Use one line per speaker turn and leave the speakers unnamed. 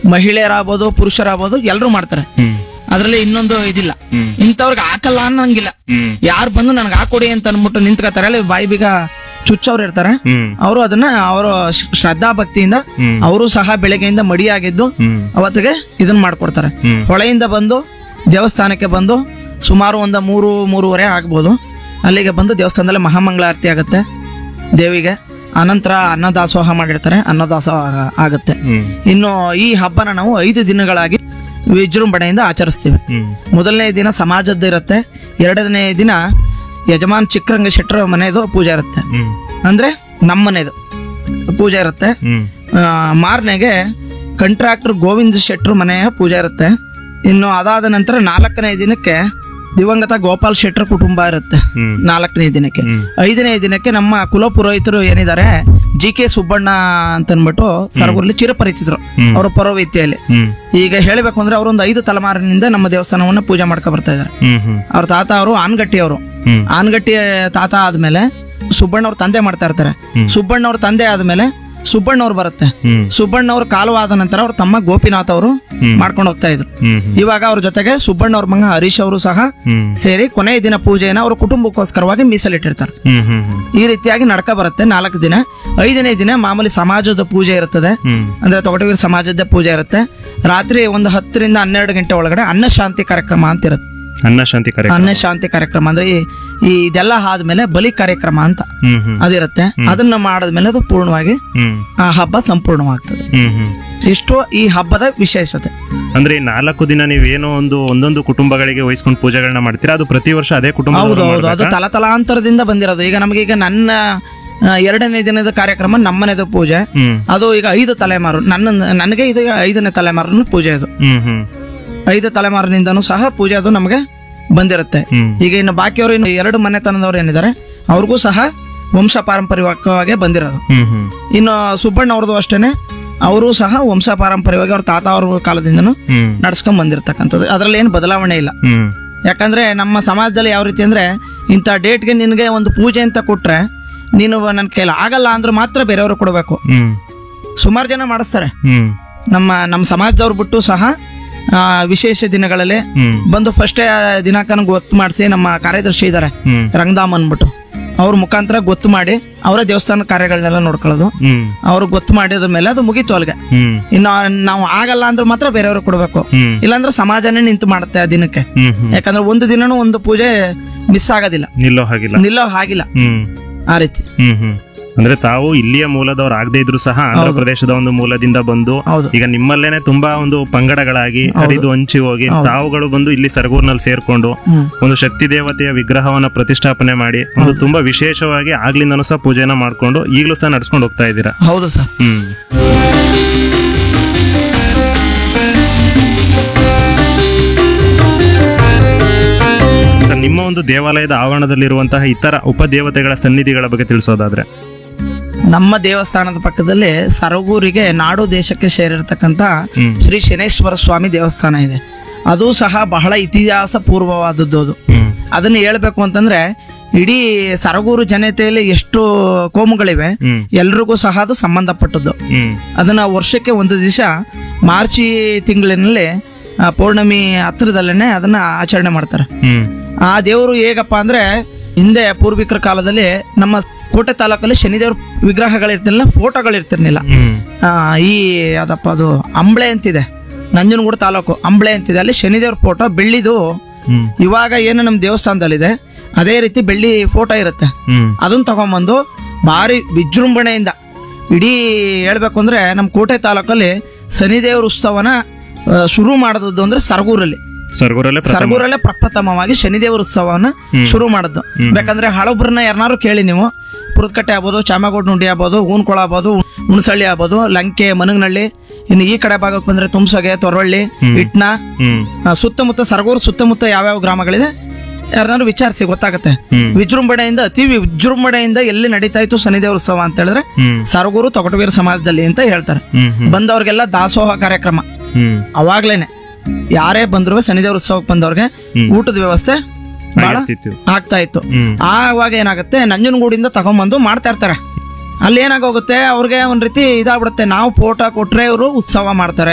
ಮಹಿಳೆಯರಾಗ್ಬೋದು ಪುರುಷರಾಗ್ಬೋದು ಎಲ್ಲರೂ ಮಾಡ್ತಾರೆ
ಹ್ಮ್
ಅದ್ರಲ್ಲಿ ಇನ್ನೊಂದು ಇದಿಲ್ಲ
ಹ್ಮ್.
ಇಂಥವ್ರಿಗೆ ಹಾಕಲ್ಲ ಅನ್ನಂಗಿಲ್ಲ
ಹ್ಮ್
ಯಾರು ಬಂದು ನನಗೆ ಹಾಕೊಡಿ ಅಂತ ಅಂದ್ಬಿಟ್ಟು ನಿಂತ್ಕೋತಾರೆ ಅಲ್ಲಿ ಬಾಯಿ ಬೀಗ ಚುಚ್ಚವ್ರು ಇರ್ತಾರೆ
ಹ್ಮ್
ಅವರು ಅದನ್ನ ಅವರು ಶ್ರದ್ಧಾ ಭಕ್ತಿಯಿಂದ
ಹ್ಮ್.
ಅವರು ಸಹ ಬೆಳಗ್ಗೆಯಿಂದ ಮಡಿಯಾಗಿದ್ದು
ಹ್ಮ್
ಅವತ್ತಿಗೆ ಇದನ್ನ ಮಾಡ್ಕೊಡ್ತಾರೆ
ಹ್ಮ್.
ಹೊಳೆಯಿಂದ ಬಂದು ದೇವಸ್ಥಾನಕ್ಕೆ ಬಂದು ಸುಮಾರು ಒಂದು ಮೂರು ಮೂರುವರೆ ಆಗ್ಬೋದು ಅಲ್ಲಿಗೆ ಬಂದು ದೇವಸ್ಥಾನದಲ್ಲಿ ಮಹಾಮಂಗಳಾರತಿ ಆಗುತ್ತೆ ದೇವಿಗೆ ಅನಂತರ ಅನ್ನದಾಸೋಹ ಮಾಡಿರ್ತಾರೆ ಅನ್ನದಾಸೋಹ ಆಗುತ್ತೆ
ಹ್ಮ್
ಇನ್ನು ಈ ಹಬ್ಬನ ನಾವು ಐದು ದಿನಗಳಾಗಿ ವಿಜೃಂಭಣೆಯಿಂದ ಆಚರಿಸ್ತೀವಿ
ಹ್ಮ್
ಮೊದಲನೇ ದಿನ ಸಮಾಜದ್ದು ಇರುತ್ತೆ ಎರಡನೇ ದಿನ ಯಜಮಾನ್ ಚಿಕ್ಕರಂಗ ಶೆಟ್ಟರ ಮನೆಯದು ಪೂಜೆ ಇರುತ್ತೆ
ಹ್ಮ್
ಅಂದ್ರೆ ನಮ್ಮ ಮನೆದು ಪೂಜೆ ಇರುತ್ತೆ
ಹ್ಮ್
ಆ, ಮಾರನೆಗೆ ಕಂಟ್ರಾಕ್ಟರ್ ಗೋವಿಂದ ಶೆಟ್ರು ಮನೆಯ ಪೂಜೆ ಇರುತ್ತೆ ಇನ್ನು ಅದಾದ ನಂತರ ನಾಲ್ಕನೇ ದಿನಕ್ಕೆ ದಿವಂಗತ ಗೋಪಾಲ್ ಶೆಟ್ರ ಕುಟುಂಬ ಇರುತ್ತೆ
ಹ್ಮ್.
ನಾಲ್ಕನೇ ದಿನಕ್ಕೆ
ಹ್ಮ್.
ಐದನೇ ದಿನಕ್ಕೆ ನಮ್ಮ ಕುಲ ಪುರೋಹಿತರು ಏನಿದ್ದಾರೆ ಜಿ ಕೆ ಸುಬ್ಬಣ್ಣ ಅಂತ ಅಂದ್ಬಿಟ್ಟು ಸರಗೂರಲ್ಲಿ ಚಿರಪರಿಚಿತರು
ಹ್ಮ್.
ಅವರ ಪುರೋಹಿತೆಯಲ್ಲಿ
ಹ್ಮ್
ಈಗ ಹೇಳಬೇಕು ಅಂದ್ರೆ ಅವರೊಂದು ಐದು ತಲೆಮಾರಿನಿಂದ ನಮ್ಮ ದೇವಸ್ಥಾನವನ್ನ ಪೂಜೆ ಮಾಡ್ಕೊ ಬರ್ತಾ ಇದ್ದಾರೆ
ಹ್ಮ್ ಹ್ಮ್
ಅವ್ರ ತಾತ ಅವರು ಆನ್ಗಟ್ಟಿ ಅವರು
ಹ್ಮ್
ಆನ್ಗಟ್ಟಿ ತಾತ ಆದ್ಮೇಲೆ ಸುಬ್ಬಣ್ಣ ಅವ್ರ ತಂದೆ ಮಾಡ್ತಾ ಇರ್ತಾರೆ
ಹ್ಮ್.
ಸುಬ್ಬಣ್ಣ ಅವ್ರ ತಂದೆ ಆದ್ಮೇಲೆ ಸುಬ್ಬಣ್ಣ ಅವ್ರು ಬರುತ್ತೆ
ಹ್ಮ್
ಸುಬ್ಬಣ್ಣ ಅವ್ರ ಕಾಲವಾದ ನಂತರ ಅವ್ರ ತಮ್ಮ ಗೋಪಿನಾಥ್ ಅವರು
ಹ್ಮ್.
ಮಾಡ್ಕೊಂಡು ಹೋಗ್ತಾ ಇದ್ರು
ಹ್ಮ್ ಹ್ಮ್
ಇವಾಗ ಅವ್ರ ಜೊತೆಗೆ ಸುಬ್ಬಣ್ಣ ಅವ್ರ ಮಗ ಹರೀಶ್ ಅವರು ಸಹ
ಹ್ಮ್
ಸೇರಿ ಕೊನೆಯ ದಿನ ಪೂಜೆನ ಅವ್ರ ಕುಟುಂಬಕ್ಕೋಸ್ಕರವಾಗಿ ಮೀಸಲಿಟ್ಟಿರ್ತಾರೆ
ಹ್ಮ್ ಹ್ಮ್ ಹ್ಮ್
ಈ ರೀತಿಯಾಗಿ ನಡ್ಕ ಬರುತ್ತೆ ನಾಲ್ಕು ದಿನ ಐದನೇ ದಿನ ಮಾಮೂಲಿ ಸಮಾಜದ ಪೂಜೆ ಇರುತ್ತದೆ
ಹ್ಮ್
ಅಂದ್ರೆ ತೊಗಟವೀರ ಸಮಾಜದ ಪೂಜೆ ಇರುತ್ತೆ ರಾತ್ರಿ ಒಂದು ಹತ್ತರಿಂದ ಹನ್ನೆರಡು ಗಂಟೆ ಒಳಗಡೆ ಅನ್ನ ಶಾಂತಿ ಕಾರ್ಯಕ್ರಮ ಅಂತ ಇರುತ್ತೆ
ಅನ್ನ ಶಾಂತಿ ಕಾರ್ಯಕ್ರಮ
ಅನ್ನ ಶಾಂತಿ ಕಾರ್ಯಕ್ರಮ ಅಂದ್ರೆ ಈ- ಈ ಇದೆಲ್ಲ ಆದ್ಮೇಲೆ ಬಲಿ ಕಾರ್ಯಕ್ರಮ ಅಂತ
ಹ್ಮ್ ಹ್ಮ್
ಅದಿರುತ್ತೆ ಅದನ್ನ ಮಾಡಿದ್ಮೇಲೆ ಅದು ಪೂರ್ಣವಾಗಿ
ಹ್ಮ್
ಆ ಹಬ್ಬ ಸಂಪೂರ್ಣವಾಗ್ತದೆ
ಹ್ಮ್ ಹ್ಮ್
ಇಷ್ಟು ಈ ಹಬ್ಬದ ವಿಶೇಷತೆ
ಅಂದ್ರೆ ಈ ನಾಲ್ಕು ದಿನ ನೀವೇನೋ ಒಂದು ಒಂದೊಂದು ಕುಟುಂಬಗಳಿಗೆ ವಹಿಸ್ಕೊಂಡು ಪೂಜೆಗಳನ್ನ ಮಾಡ್ತೀರಾ ಅದು ಪ್ರತಿ ವರ್ಷ ಅದೇ ಕುಟುಂಬ
ಹೌದು ಹೌದು ಅದು ತಲತಲಾಂತರದಿಂದ ಬಂದಿರೋದು ಈಗ ನಮಗೆ ಈಗ ನನ್ನ ಆ, ಎರಡನೇ ದಿನದ ಕಾರ್ಯಕ್ರಮ ನಮ್ಮನೆದು ಪೂಜೆ
ಹ್ಮ್
ಅದು ಈಗ ಐದು ತಲೆಮಾರು ನನ್ನ ನನಗೆ ಇದು ಐದನೇ ತಲೆಮಾರಿನ ಪೂಜೆ ಅದು
ಹ್ಮ್ ಹ್ಮ್
ಐದು ತಲೆಮಾರಿನಿಂದನೂ ಸಹ ಪೂಜೆ ಅದು ನಮಗೆ ಬಂದಿರುತ್ತೆ
ಹ್ಮ್
ಈಗ ಇನ್ನು ಬಾಕಿಯವರು ಇನ್ನು ಎರಡು ಮನೆತನದವ್ರು ಏನಿದ್ದಾರೆ ಅವ್ರಿಗೂ ಸಹ ವಂಶ ಪಾರಂಪರ್ಯವಾಗಿ ಬಂದಿರೋದು
ಹ್ಮ್ ಹ್ಮ್
ಇನ್ನು ಸುಬ್ಬಣ್ಣ ಅವ್ರದ್ದು ಅಷ್ಟೇನೆ ಅವರು ಸಹ ವಂಶ ಪಾರಂಪರ್ಯವಾಗಿ ಅವ್ರ ತಾತ ಅವ್ರ ಕಾಲದಿಂದನೂ
ಹ್ಮ್
ನಡ್ಸ್ಕೊಂಡ್ ಬಂದಿರತಕ್ಕಂಥದ್ದು ಅದರಲ್ಲಿ ಏನು ಬದಲಾವಣೆ ಇಲ್ಲ
ಹ್ಮ್
ಯಾಕಂದ್ರೆ ನಮ್ಮ ಸಮಾಜದಲ್ಲಿ ಯಾವ ರೀತಿ ಅಂದ್ರೆ ಇಂಥ ಡೇಟ್ಗೆ ನಿನಗೆ ಒಂದು ಪೂಜೆ ಅಂತ ಕೊಟ್ರೆ ನೀನು ನನ್ನ ಕೈಲಿ ಆಗಲ್ಲ ಅಂದ್ರೆ ಮಾತ್ರ ಬೇರೆಯವರು ಕೊಡಬೇಕು
ಹ್ಮ್
ಸುಮಾರು ಜನ ಮಾಡಿಸ್ತಾರೆ
ಹ್ಮ್
ನಮ್ಮ ನಮ್ಮ ಸಮಾಜದವ್ರು ಬಿಟ್ಟು ಸಹ ಆ, ವಿಶೇಷ ದಿನಗಳಲ್ಲಿ
ಹ್ಮ್
ಬಂದು ಫಸ್ಟೇ ದಿನಾಂಕನ ಗೊತ್ತು ಮಾಡಿಸಿ ನಮ್ಮ ಕಾರ್ಯದರ್ಶಿ ಇದ್ದಾರೆ
ಹ್ಮ್
ರಂಗಧಾಮ್ ಅಂದ್ಬಿಟ್ಟು ಅವ್ರ ಮುಖಾಂತರ ಗೊತ್ತು ಮಾಡಿ ಅವರ ದೇವಸ್ಥಾನ ಕಾರ್ಯಗಳನ್ನೆಲ್ಲ ನೋಡ್ಕೊಳ್ಳೋದು
ಹ್ಮ್
ಅವ್ರಿಗೆ ಗೊತ್ತು ಮಾಡಿದ ಮೇಲೆ ಅದು ಮುಗೀತು ಅಲ್ಲಿಗೆ
ಹ್ಮ್
ಇನ್ನು ನಾವು ಆಗಲ್ಲ ಅಂದ್ರೆ ಮಾತ್ರ ಬೇರೆಯವ್ರಿಗೆ ಕೊಡಬೇಕು
ಹ್ಮ್
ಇಲ್ಲಾಂದ್ರೆ ಸಮಾಜನೇ ನಿಂತು ಮಾಡುತ್ತೆ ಆ ದಿನಕ್ಕೆ
ಹ್ಮ್ ಹ್ಮ್
ಯಾಕಂದ್ರೆ ಒಂದು ದಿನನೂ ಒಂದು ಪೂಜೆ ಮಿಸ್ ಆಗೋದಿಲ್ಲ
ನಿಲ್ಲೋ ಹಾಗಿಲ್ಲ
ನಿಲ್ಲೋ ಹಾಗಿಲ್ಲ
ಹ್ಮ್
ಆ ರೀತಿ
ಹ್ಮ್ ಹ್ಮ್ ಅಂದ್ರೆ ತಾವು ಇಲ್ಲಿಯ ಮೂಲದವ್ರು ಆಗದೆ ಇದ್ರು ಸಹ ಆಂಧ್ರ ಪ್ರದೇಶದ ಒಂದು ಮೂಲದಿಂದ ಬಂದು
ಹೌದು
ಈಗ ನಿಮ್ಮಲ್ಲೇನೆ ತುಂಬಾ ಒಂದು ಪಂಗಡಗಳಾಗಿ ಹರಿದು ಹಂಚಿ ಹೋಗಿ ತಾವುಗಳು ಬಂದು ಇಲ್ಲಿ ಸರಗೂರ್ನಲ್ಲಿ ಸೇರ್ಕೊಂಡು
ಹ್ಮ್
ಒಂದು ಶಕ್ತಿ ದೇವತೆಯ ವಿಗ್ರಹವನ್ನ ಪ್ರತಿಷ್ಠಾಪನೆ ಮಾಡಿ ಒಂದು ತುಂಬಾ ವಿಶೇಷವಾಗಿ ಆಗ್ಲಿಂದನೂ ಸಹ ಪೂಜೆನ ಮಾಡ್ಕೊಂಡು ಈಗಲೂ ಸಹ ನಡ್ಸ್ಕೊಂಡು ಹೋಗ್ತಾ ಇದ್ದೀರಾ
ಹೌದು ಸರ್
ಹ್ಮ್ ಸರ್ ನಿಮ್ಮ ಒಂದು ದೇವಾಲಯದ ಆವರಣದಲ್ಲಿರುವಂತಹ ಇತರ ಉಪದೇವತೆಗಳ ಸನ್ನಿಧಿಗಳ ಬಗ್ಗೆ ತಿಳಿಸೋದಾದ್ರೆ
ನಮ್ಮ ದೇವಸ್ಥಾನದ ಪಕ್ಕದಲ್ಲಿ ಸರಗೂರಿಗೆ ನಾಡು ದೇಶಕ್ಕೆ ಸೇರಿರ್ತಕ್ಕಂಥ
ಹ್ಮ್
ಶ್ರೀ ಶನೇಶ್ವರ ಸ್ವಾಮಿ ದೇವಸ್ಥಾನ ಇದೆ ಅದು ಸಹ ಬಹಳ ಇತಿಹಾಸ ಪೂರ್ವವಾದದ್ದು ಅದು
ಹ್ಮ್
ಅದನ್ನ ಹೇಳ್ಬೇಕು ಅಂತಂದ್ರೆ ಇಡೀ ಸರಗೂರು ಜನತೆಯಲ್ಲಿ ಎಷ್ಟು ಕೋಮುಗಳಿವೆ
ಹ್ಮ್
ಎಲ್ರಿಗೂ ಸಹ ಅದು ಸಂಬಂಧಪಟ್ಟದ್ದು
ಹ್ಮ್
ಅದನ್ನ ವರ್ಷಕ್ಕೆ ಒಂದು ದಿವಸ ಮಾರ್ಚಿ ತಿಂಗಳಿನಲ್ಲಿ ಆ, ಪೌರ್ಣಮಿ ಹತ್ರದಲ್ಲೇ ಅದನ್ನ ಆಚರಣೆ ಮಾಡ್ತಾರೆ
ಹ್ಮ್
ಆ ದೇವರು ಹೇಗಪ್ಪ ಅಂದ್ರೆ ಹಿಂದೆ ಪೂರ್ವಿಕರ ಕಾಲದಲ್ಲಿ ನಮ್ಮ ಕೋಟೆ ತಾಲೂಕಲ್ಲಿ ಶನಿದೇವ್ರ ವಿಗ್ರಹಗಳಿರ್ತಿರ್ಲಿಲ್ಲ ಫೋಟೋಗಳಿರ್ತಿರ್ಲಿಲ್ಲ
ಹ್ಮ್
ಆ, ಈ ಯಾವ್ದಪ್ಪ ಅದು ಅಂಬಳೆ ಅಂತಿದೆ ನಂಜನಗೂಡು ತಾಲೂಕು ಅಂಬಳೆ ಅಂತಿದೆ ಅಲ್ಲಿ ಶನಿದೇವ್ರ ಫೋಟೋ ಬೆಳ್ಳಿದು
ಹ್ಮ್
ಇವಾಗ ಏನು ನಮ್ಮ ದೇವಸ್ಥಾನದಲ್ಲಿದೆ ಅದೇ ರೀತಿ ಬೆಳ್ಳಿ ಫೋಟೋ ಇರುತ್ತೆ
ಹ್ಮ್
ಅದನ್ನ ತಗೊಂಬಂದು ಭಾರಿ ವಿಜೃಂಭಣೆಯಿಂದ ಇಡೀ ಹೇಳ್ಬೇಕು ಅಂದ್ರೆ ನಮ್ಮ ಕೋಟೆ ತಾಲೂಕಲ್ಲಿ ಶನಿದೇವ್ರ ಉತ್ಸವನ ಆ, ಶುರು ಮಾಡಿದದ್ದು ಅಂದ್ರೆ ಸರಗೂರಲ್ಲಿ
ಸರ್ಗೂರಲ್ಲೇ ಪ್ರಥಮ
ಸರಗೂರಲ್ಲೇ ಪ್ರಪ್ರಥಮವಾಗಿ ಶನಿದೇವರ ಉತ್ಸವನ ಶುರು ಮಾಡಿದ್ದು ಬೇಕಂದ್ರೆ ಹಳಬ್ರನ್ನ ಯಾರನ್ನಾರು ಕೇಳಿ ನೀವು ಪುರದಕಟ್ಟೆ ಆಗ್ಬೋದು ಚಾಮಗೋಡ್ ನುಂಡಿ ಆಗ್ಬೋದು ಊನ್ಕೊಳ ಆಗ್ಬೋದು ಹುಣಸಳ್ಳಿ ಆಗ್ಬೋದು ಲಂಕೆ ಮನಗನಹಳ್ಳಿ ಇನ್ನು ಈ ಕಡೆ ಭಾಗಕ್ಕೆ ಬಂದ್ರೆ ತುಮ್ಸಗೆ ತೊರವಳ್ಳಿ ಇಟ್ನ
ಹ್ಮ್
ಆ, ಸುತ್ತಮುತ್ತ ಸರಗೂರು ಸುತ್ತಮುತ್ತ ಯಾವ್ಯಾವ ಗ್ರಾಮಗಳಿದೆ ಯಾರನ್ನಾರು ವಿಚಾರಿಸಿ ಗೊತ್ತಾಗುತ್ತೆ
ಹ್ಮ್
ವಿಜೃಂಭಣೆಯಿಂದ ಅತಿ ವಿಜೃಂಭಣೆಯಿಂದ ಎಲ್ಲಿ ನಡೀತಾ ಇತ್ತು ಶನಿದೇವ್ರ ಉತ್ಸವ ಅಂತ ಹೇಳಿದ್ರೆ
ಹ್ಮ್
ಸರಗೂರು ತೊಗಟವೀರ ಸಮಾಜದಲ್ಲಿ ಅಂತ ಹೇಳ್ತಾರೆ
ಹ್ಮ್ ಹ್ಮ್
ಬಂದವ್ರಿಗೆಲ್ಲ ದಾಸೋಹ ಕಾರ್ಯಕ್ರಮ
ಹ್ಮ್
ಅವಾಗ್ಲೇನೆ ಯಾರೇ ಬಂದ್ರು ಶನಿದೇವ್ರ ಉತ್ಸವಕ್ಕೆ ಬಂದವ್ರಿಗೆ
ಹ್ಮ್.
ಊಟದ ವ್ಯವಸ್ಥೆ ಬಹಳ
ಆಗಿರ್ತಿತ್ತು.
ಆಗ್ತಾ ಇತ್ತು
ಹ್ಮ್
ಆವಾಗ ಏನಾಗುತ್ತೆ ನಂಜನಗೂಡಿಂದ ತಗೊಂಬಂದು ಮಾಡ್ತಾ ಇರ್ತಾರೆ ಅಲ್ಲಿ ಏನಾಗೋಗುತ್ತೆ ಅವ್ರಿಗೆ ಒಂದ್ ರೀತಿ ಇದಾಗ್ಬಿಡುತ್ತೆ ನಾವು ಫೋಟೋ ಕೊಟ್ರೆ ಇವರು ಉತ್ಸವ ಮಾಡ್ತಾರೆ